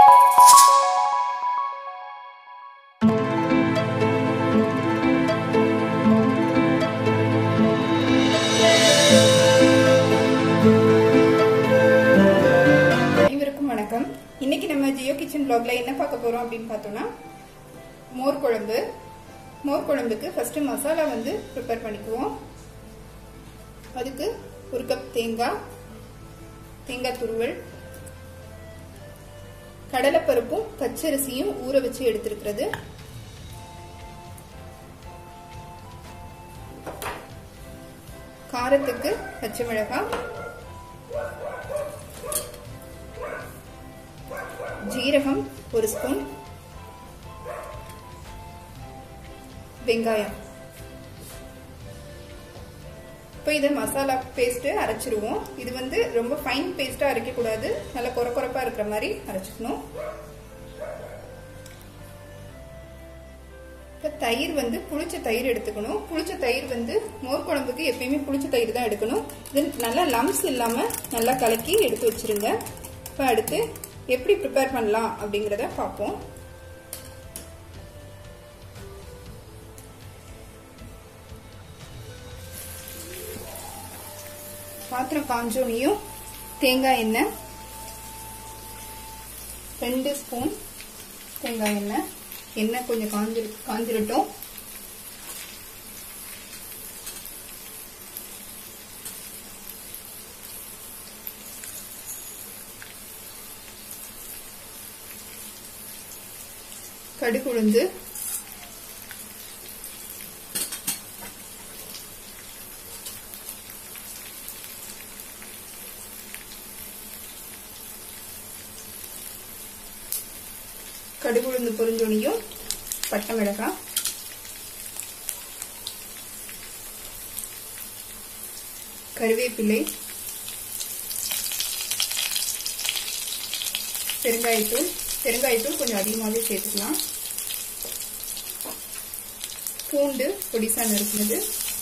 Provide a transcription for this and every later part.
அனைவருக்கும் வணக்கம் இன்னைக்கு நம்ம ஜியோ கிச்சன் vlogல என்ன பார்க்க போறோம் அப்படின்னு பார்த்தோம்னா மோர் குழம்பு மோர் குழம்புக்கு ஃபர்ஸ்ட் மசாலா வந்து ப்ரிப்பேர் பண்ணிக்குவோம் அதுக்கு ஒரு கப் தேங்காய் தேங்காய் துருவல் கடலைப்பருப்பும் பச்சரிசியும் ஊற வச்சு எடுத்திருக்கிறது காரத்துக்கு பச்சை மிளகாய் ஜீரகம் ஒரு ஸ்பூன் வெங்காயம் இப்போ இதை மசாலா பேஸ்ட்டு அரைச்சிருவோம் இது வந்து ரொம்ப ஃபைன் பேஸ்ட்டாக அரைக்கக்கூடாது நல்லா குறை குறைப்பாக இருக்கிற மாதிரி அரைச்சிக்கணும் இப்போ தயிர் வந்து புளிச்ச தயிர் எடுத்துக்கணும் புளிச்ச தயிர் வந்து மோர் குழம்புக்கு எப்பயுமே புளிச்ச தயிர் தான் எடுக்கணும் இது நல்லா லம்ஸ் இல்லாமல் நல்லா கலக்கி எடுத்து வச்சிருங்க இப்போ அடுத்து எப்படி ப்ரிப்பேர் பண்ணலாம் அப்படிங்கிறத பார்ப்போம் பாத்திரம் காஞ்சோனையும் தேங்காய் எண்ணெய் ரெண்டு ஸ்பூன் தேங்காய் எண்ணெய் எண்ணெய் கொஞ்சம் காஞ்சிரு காஞ்சிரட்டும் கடுகு உளுந்து கடுகு உளுந்து பொரிஞ்சோனியும் பட்டை மிளகாய் கருவேப்பிலை பெருங்காயத்தூள் பெருங்காயத்தூள் கொஞ்சம் அதிகமாகவே சேர்த்துக்கலாம் பூண்டு பொடிசா நறுக்குனது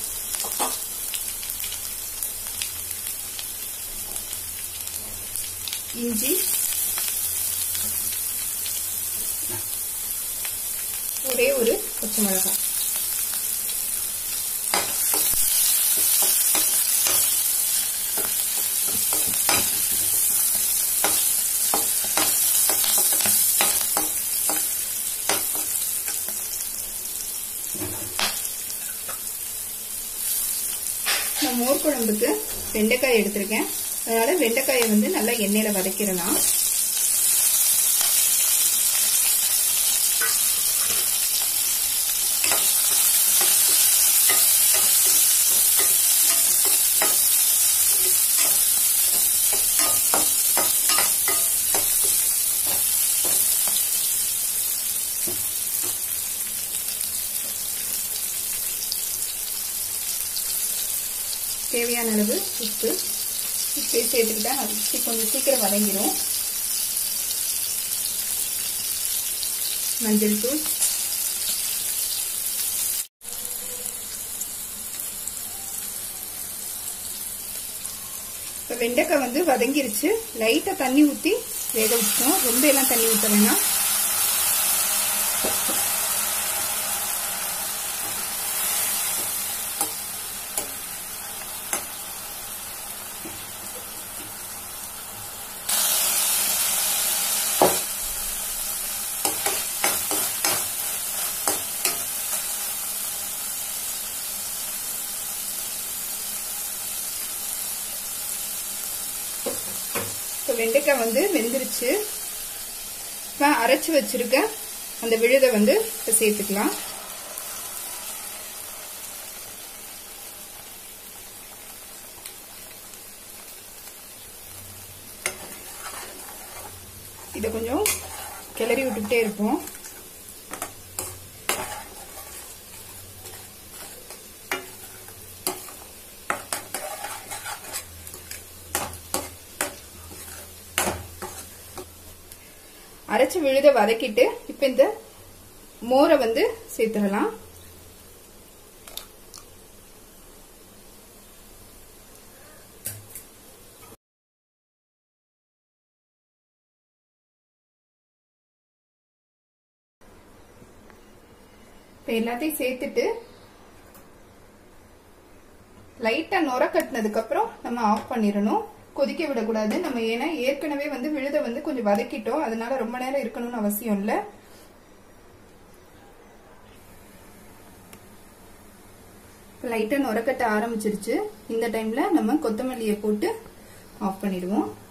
இஞ்சி ஒரே ஒரு பச்சை மிளகாய் நான் மோர் குழம்புக்கு வெண்டைக்காய் எடுத்திருக்கேன் அதனால வெண்டைக்காயை வந்து நல்லா எண்ணெயில வதக்கிடலாம் தேவையான அளவு உப்பு உப்பே சேர்த்துக்கிட்டா அது கொஞ்சம் சீக்கிரம் வதங்கிடும் மஞ்சள் தூள் இப்போ வெண்டைக்காய் வந்து வதங்கிருச்சு லைட்டாக தண்ணி ஊற்றி வேக வச்சிட்டோம் ரொம்ப எல்லாம் தண்ணி ஊற்ற வேணாம் இப்போ வெண்டைக்காய் வந்து வெந்துருச்சு இப்போ அரைச்சி வச்சிருக்க அந்த விழுதை வந்து இப்போ சேர்த்துக்கலாம் இதை கொஞ்சம் கிளறி விட்டுக்கிட்டே இருப்போம் அரைச்சி விழுத வதக்கிட்டு இப்போ இந்த மோரை வந்து சேர்த்துடலாம் இப்போ எல்லாத்தையும் சேர்த்துட்டு லைட்டா நுர கட்டினதுக்கு அப்புறம் நம்ம ஆஃப் பண்ணிடணும் கொதிக்க விடக்கூடாது நம்ம ஏன்னா ஏற்கனவே வந்து விழுத வந்து கொஞ்சம் வதக்கிட்டோம் அதனால ரொம்ப நேரம் இருக்கணும்னு அவசியம் இல்லை லைட்டா நுரக்கட்ட ஆரம்பிச்சிருச்சு இந்த டைம்ல நம்ம கொத்தமல்லியை போட்டு ஆஃப் பண்ணிடுவோம்